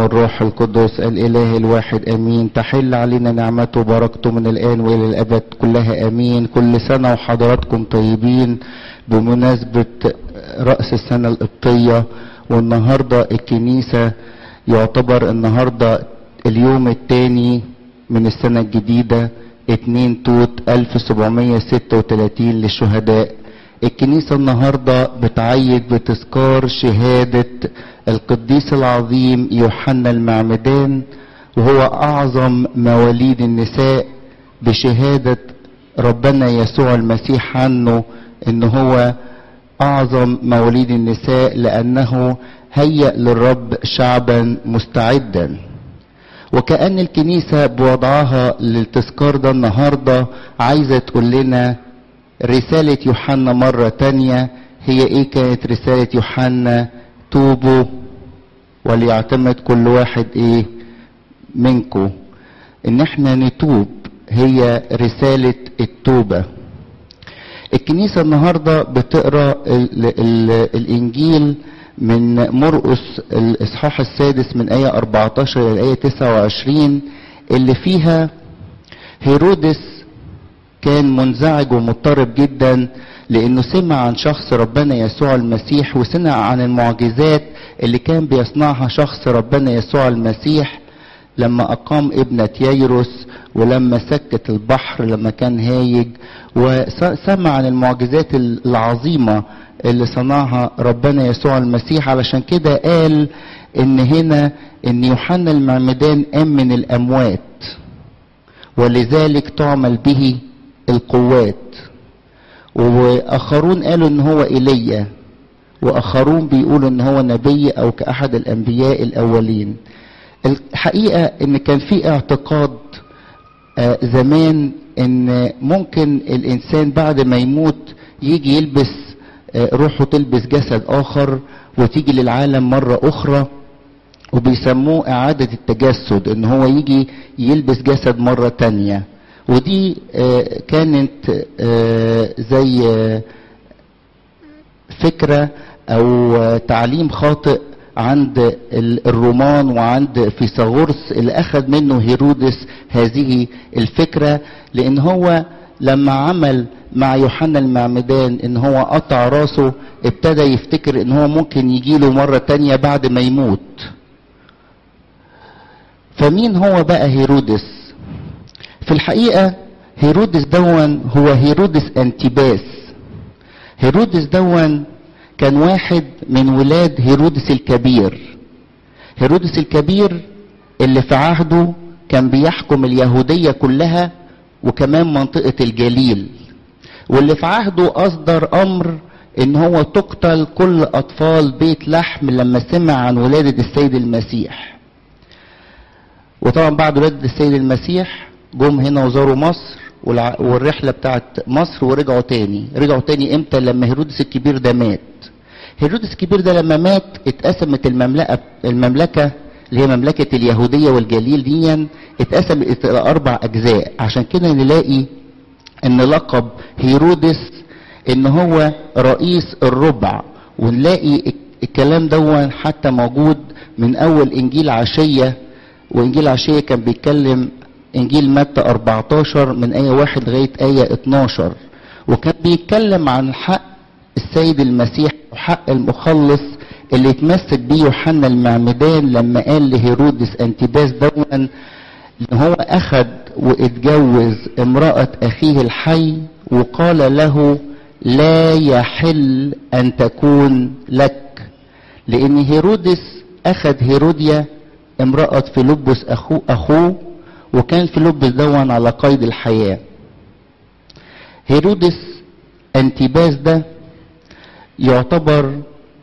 والروح القدس الإله الواحد أمين تحل علينا نعمته وبركته من الآن وإلى الأبد كلها أمين كل سنة وحضراتكم طيبين بمناسبة رأس السنة القبطية والنهاردة الكنيسة يعتبر النهاردة اليوم الثاني من السنة الجديدة 2 توت 1736 للشهداء الكنيسة النهاردة بتعيد بتذكار شهادة القديس العظيم يوحنا المعمدان وهو أعظم مواليد النساء بشهادة ربنا يسوع المسيح عنه إن هو أعظم مواليد النساء لأنه هيأ للرب شعبا مستعدا وكأن الكنيسة بوضعها للتذكار ده النهاردة عايزة تقول لنا رسالة يوحنا مرة تانية هي ايه كانت رسالة يوحنا توبوا وليعتمد كل واحد ايه منكم ان احنا نتوب هي رسالة التوبة الكنيسة النهاردة بتقرأ ال ال الانجيل من مرقس الاصحاح السادس من ايه 14 الى ايه 29 اللي فيها هيرودس كان منزعج ومضطرب جدا لانه سمع عن شخص ربنا يسوع المسيح وسمع عن المعجزات اللي كان بيصنعها شخص ربنا يسوع المسيح لما اقام ابنة ييروس ولما سكت البحر لما كان هايج وسمع عن المعجزات العظيمة اللي صنعها ربنا يسوع المسيح علشان كده قال ان هنا ان يوحنا المعمدان قام من الاموات ولذلك تعمل به القوات واخرون قالوا ان هو ايليا واخرون بيقولوا ان هو نبي او كاحد الانبياء الاولين الحقيقه ان كان في اعتقاد آه زمان ان ممكن الانسان بعد ما يموت يجي يلبس آه روحه تلبس جسد اخر وتيجي للعالم مره اخرى وبيسموه اعاده التجسد ان هو يجي يلبس جسد مره تانيه ودي كانت زي فكرة أو تعليم خاطئ عند الرومان وعند فيثاغورس اللي أخذ منه هيرودس هذه الفكرة لأن هو لما عمل مع يوحنا المعمدان ان هو قطع راسه ابتدى يفتكر ان هو ممكن يجيله مرة تانية بعد ما يموت فمين هو بقى هيرودس في الحقيقة هيرودس دون هو هيرودس انتباس هيرودس دون كان واحد من ولاد هيرودس الكبير هيرودس الكبير اللي في عهده كان بيحكم اليهودية كلها وكمان منطقة الجليل واللي في عهده أصدر أمر إن هو تقتل كل أطفال بيت لحم لما سمع عن ولادة السيد المسيح وطبعا بعد ولادة السيد المسيح جم هنا وزاروا مصر والرحلة بتاعت مصر ورجعوا تاني رجعوا تاني امتى لما هيرودس الكبير ده مات هيرودس الكبير ده لما مات اتقسمت المملكة المملكة اللي هي مملكة اليهودية والجليل دي اتقسمت إلى أربع أجزاء عشان كده نلاقي إن لقب هيرودس إن هو رئيس الربع ونلاقي الكلام دون حتى موجود من أول إنجيل عشية وإنجيل عشية كان بيتكلم انجيل متى 14 من ايه 1 لغايه ايه 12 وكان بيتكلم عن حق السيد المسيح وحق المخلص اللي اتمسك بيه يوحنا المعمدان لما قال لهيرودس انتباس دون ان هو اخذ واتجوز امراه اخيه الحي وقال له لا يحل ان تكون لك لان هيرودس اخذ هيروديا امراه فيلبس اخوه اخوه وكان فيلبس دون على قيد الحياة هيرودس انتباس ده يعتبر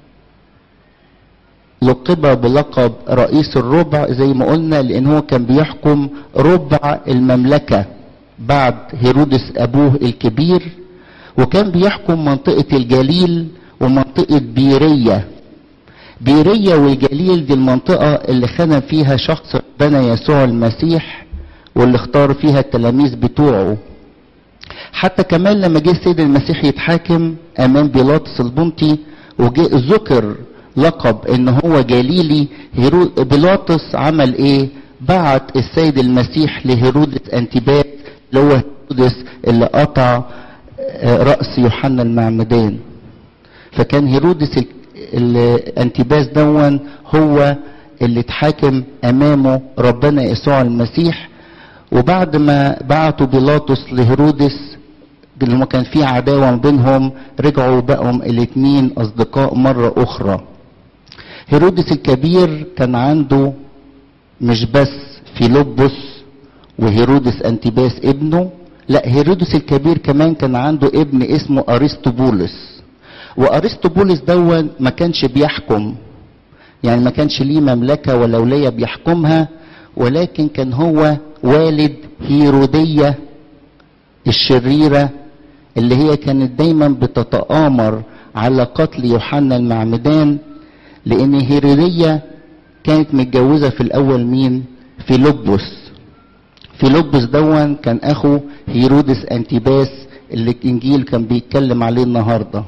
لقب بلقب رئيس الربع زي ما قلنا لان هو كان بيحكم ربع المملكة بعد هيرودس ابوه الكبير وكان بيحكم منطقة الجليل ومنطقة بيرية بيرية والجليل دي المنطقة اللي خدم فيها شخص ربنا يسوع المسيح واللي اختار فيها التلاميذ بتوعه حتى كمان لما جه السيد المسيح يتحاكم امام بيلاطس البنطي وجه ذكر لقب ان هو جليلي هيرو بيلاطس عمل ايه بعت السيد المسيح لهيرودس انتباس اللي هو هيرودس اللي قطع رأس يوحنا المعمدان فكان هيرودس الانتباس دون هو اللي اتحاكم امامه ربنا يسوع المسيح وبعد ما بعتوا بيلاطس لهيرودس اللي هو كان في عداوة بينهم رجعوا بقوا الاتنين أصدقاء مرة أخرى هيرودس الكبير كان عنده مش بس فيلبس وهيرودس أنتيباس ابنه لا هيرودس الكبير كمان كان عنده ابن اسمه أرسطبولس وأرسطبولس دون ما كانش بيحكم يعني ما كانش ليه مملكة ولا ولاية بيحكمها ولكن كان هو والد هيرودية الشريرة اللي هي كانت دايما بتتآمر على قتل يوحنا المعمدان لأن هيرودية كانت متجوزة في الأول مين؟ فيلبس فيلبس دون كان أخو هيرودس أنتيباس اللي الإنجيل كان بيتكلم عليه النهارده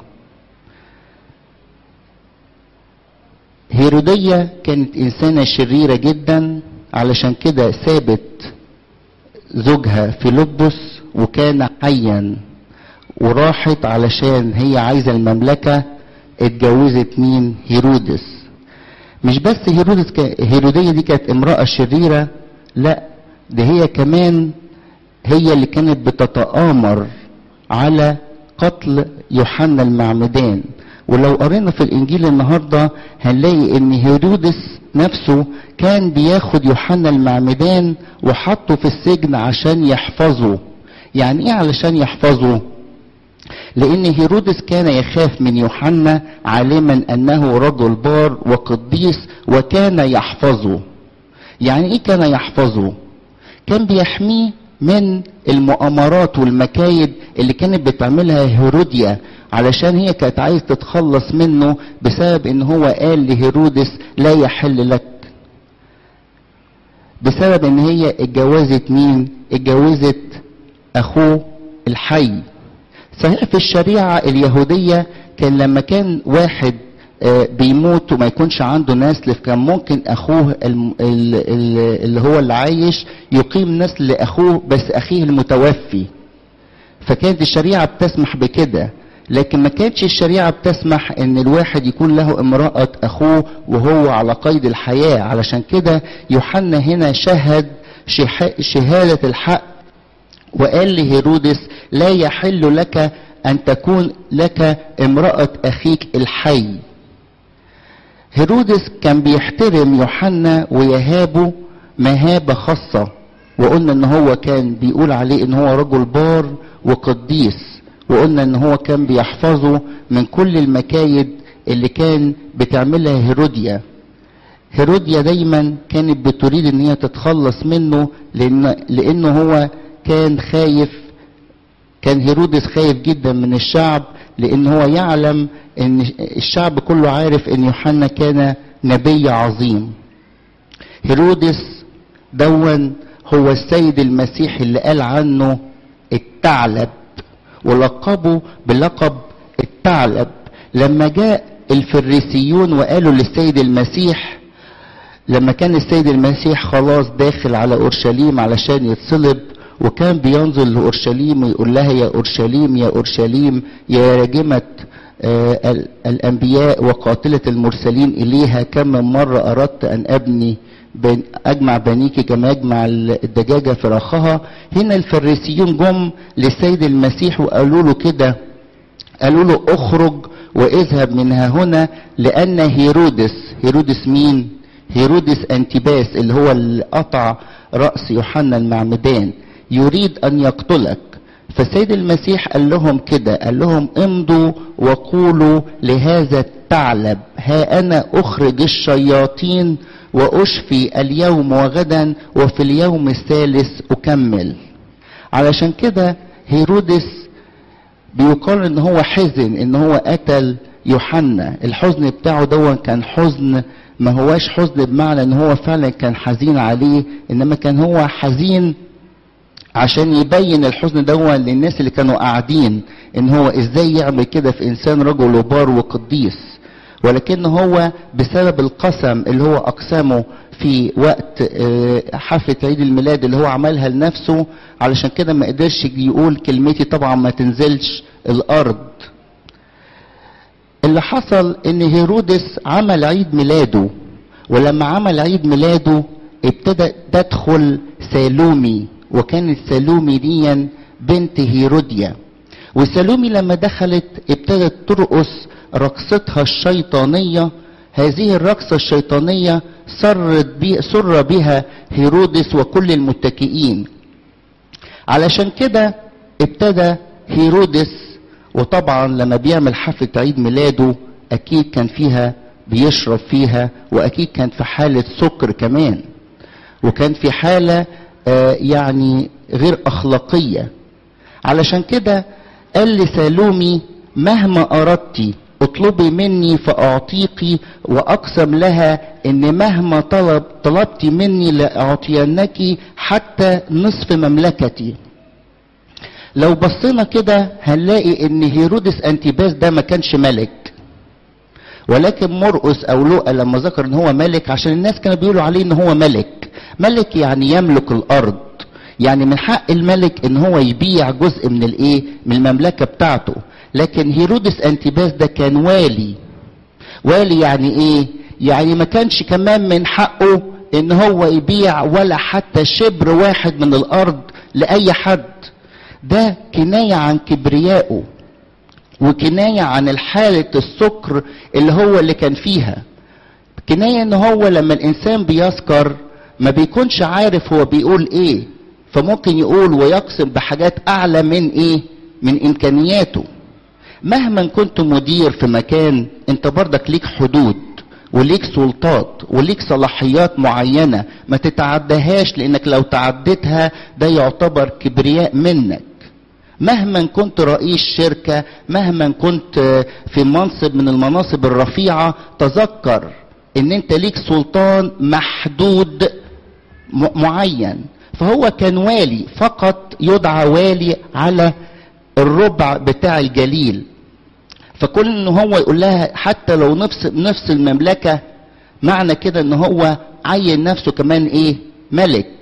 هيرودية كانت إنسانة شريرة جدا علشان كده سابت زوجها فيلبس وكان حيا وراحت علشان هي عايزة المملكة اتجوزت مين هيرودس مش بس هيرودس ك... هيرودية دي كانت امرأة شريرة لا ده هي كمان هي اللي كانت بتتآمر على قتل يوحنا المعمدان ولو قرينا في الانجيل النهارده هنلاقي ان هيرودس نفسه كان بياخد يوحنا المعمدان وحطه في السجن عشان يحفظه يعني ايه علشان يحفظه لان هيرودس كان يخاف من يوحنا عالما انه رجل بار وقديس وكان يحفظه يعني ايه كان يحفظه كان بيحميه من المؤامرات والمكايد اللي كانت بتعملها هيروديا علشان هي كانت عايز تتخلص منه بسبب ان هو قال لهيرودس لا يحل لك بسبب ان هي اتجوزت مين اتجوزت اخوه الحي صحيح في الشريعة اليهودية كان لما كان واحد بيموت وما يكونش عنده نسل كان ممكن اخوه اللي هو اللي عايش يقيم نسل لاخوه بس اخيه المتوفي فكانت الشريعة بتسمح بكده لكن ما كانتش الشريعة بتسمح ان الواحد يكون له امرأة اخوه وهو على قيد الحياة علشان كده يوحنا هنا شهد شهادة الحق وقال لهيرودس لا يحل لك ان تكون لك امرأة اخيك الحي هيرودس كان بيحترم يوحنا ويهابه مهابة خاصة وقلنا ان هو كان بيقول عليه ان هو رجل بار وقديس وقلنا ان هو كان بيحفظه من كل المكايد اللي كان بتعملها هيروديا هيروديا دايما كانت بتريد ان هي تتخلص منه لان لانه هو كان خايف كان هيرودس خايف جدا من الشعب لان هو يعلم ان الشعب كله عارف ان يوحنا كان نبي عظيم هيرودس دون هو السيد المسيح اللي قال عنه الثعلب ولقبه بلقب الثعلب لما جاء الفريسيون وقالوا للسيد المسيح لما كان السيد المسيح خلاص داخل على اورشليم علشان يتصلب وكان بينظر لاورشليم ويقول لها يا اورشليم يا اورشليم يا راجمه آه الانبياء وقاتله المرسلين اليها كم من مره اردت ان ابني بين اجمع بنيك كما يجمع الدجاجه فراخها هنا الفريسيون جم للسيد المسيح وقالوا له كده قالوا له اخرج واذهب منها هنا لان هيرودس هيرودس مين هيرودس انتباس اللي هو اللي قطع راس يوحنا المعمدان يريد ان يقتلك فالسيد المسيح قال لهم كده قال لهم امضوا وقولوا لهذا الثعلب ها انا اخرج الشياطين واشفي اليوم وغدا وفي اليوم الثالث اكمل علشان كده هيرودس بيقال ان هو حزن ان هو قتل يوحنا الحزن بتاعه دون كان حزن ما هواش حزن بمعنى ان هو فعلا كان حزين عليه انما كان هو حزين عشان يبين الحزن دون للناس اللي كانوا قاعدين ان هو ازاي يعمل كده في انسان رجل بار وقديس ولكن هو بسبب القسم اللي هو اقسمه في وقت حفلة عيد الميلاد اللي هو عملها لنفسه علشان كده ما قدرش يقول كلمتي طبعا ما تنزلش الارض اللي حصل ان هيرودس عمل عيد ميلاده ولما عمل عيد ميلاده ابتدى تدخل سالومي وكانت سالومي دي بنت هيروديا وسالومي لما دخلت ابتدت ترقص رقصتها الشيطانية هذه الرقصة الشيطانية سرت بي سر بها هيرودس وكل المتكئين علشان كده ابتدى هيرودس وطبعا لما بيعمل حفلة عيد ميلاده اكيد كان فيها بيشرب فيها واكيد كان في حالة سكر كمان وكان في حالة آه يعني غير اخلاقية علشان كده قال لسالومي مهما اردت اطلبي مني فاعطيك واقسم لها ان مهما طلب طلبت مني لاعطينك حتى نصف مملكتي لو بصينا كده هنلاقي ان هيرودس انتيباس ده ما كانش ملك ولكن مرقس او لوقا لما ذكر ان هو ملك عشان الناس كانوا بيقولوا عليه ان هو ملك ملك يعني يملك الارض يعني من حق الملك ان هو يبيع جزء من الايه من المملكه بتاعته لكن هيرودس انتيباس ده كان والي والي يعني ايه يعني ما كانش كمان من حقه ان هو يبيع ولا حتى شبر واحد من الارض لاي حد ده كنايه عن كبريائه وكنايه عن الحاله السكر اللي هو اللي كان فيها كنايه ان هو لما الانسان بيسكر ما بيكونش عارف هو بيقول ايه فممكن يقول ويقسم بحاجات اعلى من ايه من امكانياته مهما كنت مدير في مكان انت برضك ليك حدود وليك سلطات وليك صلاحيات معينة ما تتعدهاش لانك لو تعديتها ده يعتبر كبرياء منك مهما كنت رئيس شركة مهما كنت في منصب من المناصب الرفيعة تذكر ان انت ليك سلطان محدود معين فهو كان والي فقط يدعى والي على الربع بتاع الجليل فكل ان هو يقول لها حتى لو نفس نفس المملكه معنى كده ان هو عين نفسه كمان ايه ملك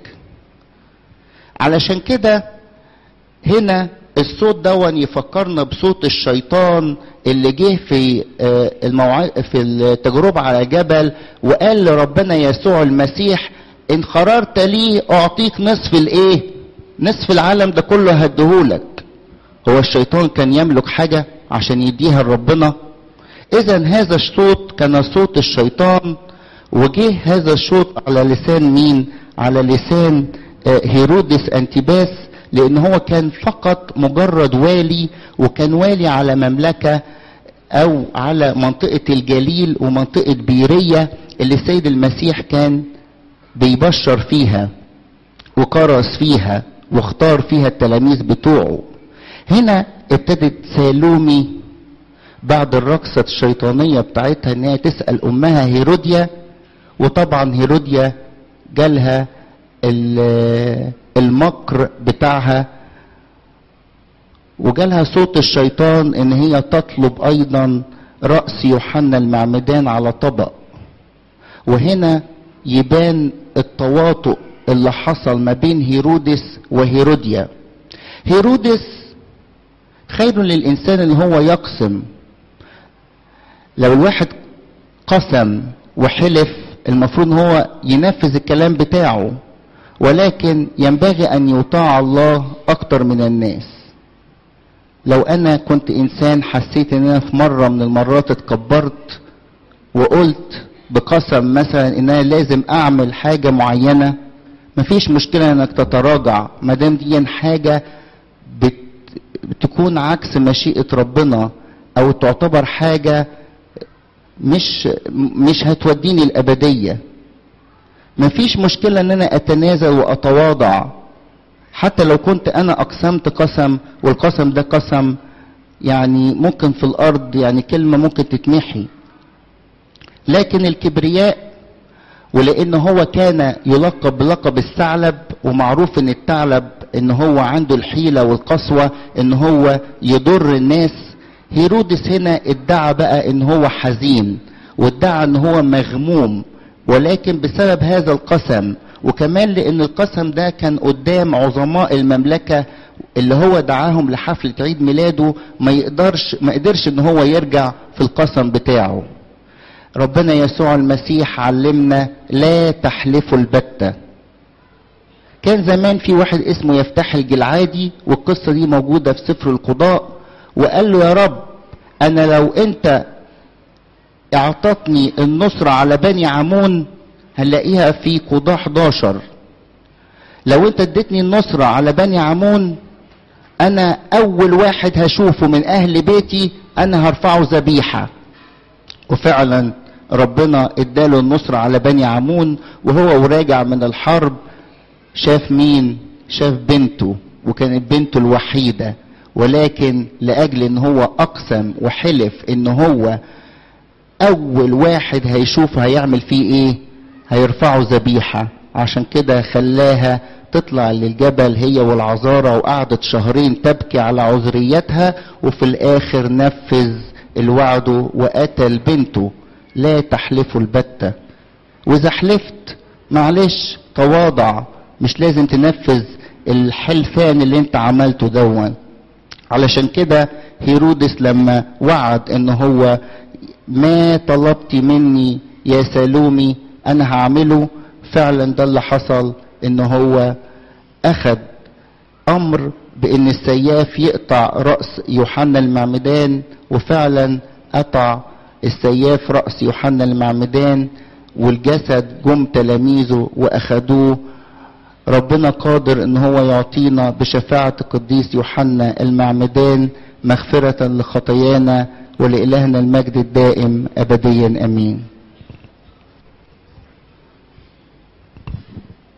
علشان كده هنا الصوت دون يفكرنا بصوت الشيطان اللي جه في الموع... في التجربة على جبل وقال لربنا يسوع المسيح ان قررت لي اعطيك نصف الايه نصف العالم ده كله هديهولك هو الشيطان كان يملك حاجة عشان يديها لربنا اذا هذا الصوت كان صوت الشيطان وجه هذا الصوت على لسان مين على لسان هيرودس انتباس لان هو كان فقط مجرد والي وكان والي على مملكة او على منطقة الجليل ومنطقة بيرية اللي السيد المسيح كان بيبشر فيها وكرس فيها واختار فيها التلاميذ بتوعه هنا ابتدت سالومي بعد الرقصة الشيطانية بتاعتها ان هي تسأل امها هيروديا وطبعا هيروديا جالها المكر بتاعها وجالها صوت الشيطان ان هي تطلب ايضا رأس يوحنا المعمدان على طبق وهنا يبان التواطؤ اللي حصل ما بين هيرودس وهيروديا هيرودس خير للإنسان ان هو يقسم لو الواحد قسم وحلف المفروض ان هو ينفذ الكلام بتاعه ولكن ينبغي ان يطاع الله اكتر من الناس لو انا كنت انسان حسيت ان انا في مرة من المرات اتكبرت وقلت بقسم مثلا ان انا لازم اعمل حاجة معينة مفيش مشكلة انك تتراجع ما دام دي حاجة بت بتكون عكس مشيئة ربنا او تعتبر حاجة مش مش هتوديني الابدية مفيش مشكلة ان انا اتنازل واتواضع حتى لو كنت انا اقسمت قسم والقسم ده قسم يعني ممكن في الارض يعني كلمة ممكن تتمحي لكن الكبرياء ولان هو كان يلقب بلقب الثعلب ومعروف ان الثعلب ان هو عنده الحيلة والقسوة ان هو يضر الناس هيرودس هنا ادعى بقى ان هو حزين وادعى ان هو مغموم ولكن بسبب هذا القسم وكمان لان القسم ده كان قدام عظماء المملكه اللي هو دعاهم لحفله عيد ميلاده ما يقدرش ما قدرش ان هو يرجع في القسم بتاعه ربنا يسوع المسيح علمنا لا تحلفوا البتة كان زمان في واحد اسمه يفتح الجلعادي والقصة دي موجودة في سفر القضاء وقال له يا رب انا لو انت اعطتني النصرة على بني عمون هنلاقيها في قضاء 11 لو انت اديتني النصرة على بني عمون انا اول واحد هشوفه من اهل بيتي انا هرفعه ذبيحة وفعلا ربنا اداله النصرة على بني عمون وهو وراجع من الحرب شاف مين شاف بنته وكانت بنته الوحيدة ولكن لأجل ان هو اقسم وحلف ان هو اول واحد هيشوفه هيعمل فيه ايه هيرفعه ذبيحة عشان كده خلاها تطلع للجبل هي والعذارى وقعدت شهرين تبكي على عذريتها وفي الاخر نفذ الوعد وقتل بنته لا تحلفوا البتة واذا حلفت معلش تواضع مش لازم تنفذ الحلفان اللي انت عملته دون علشان كده هيرودس لما وعد ان هو ما طلبت مني يا سالومي انا هعمله فعلا ده اللي حصل ان هو اخد امر بان السياف يقطع راس يوحنا المعمدان وفعلا قطع السياف راس يوحنا المعمدان والجسد جم تلاميذه واخدوه ربنا قادر ان هو يعطينا بشفاعة القديس يوحنا المعمدان مغفرة لخطايانا ولإلهنا المجد الدائم أبديا أمين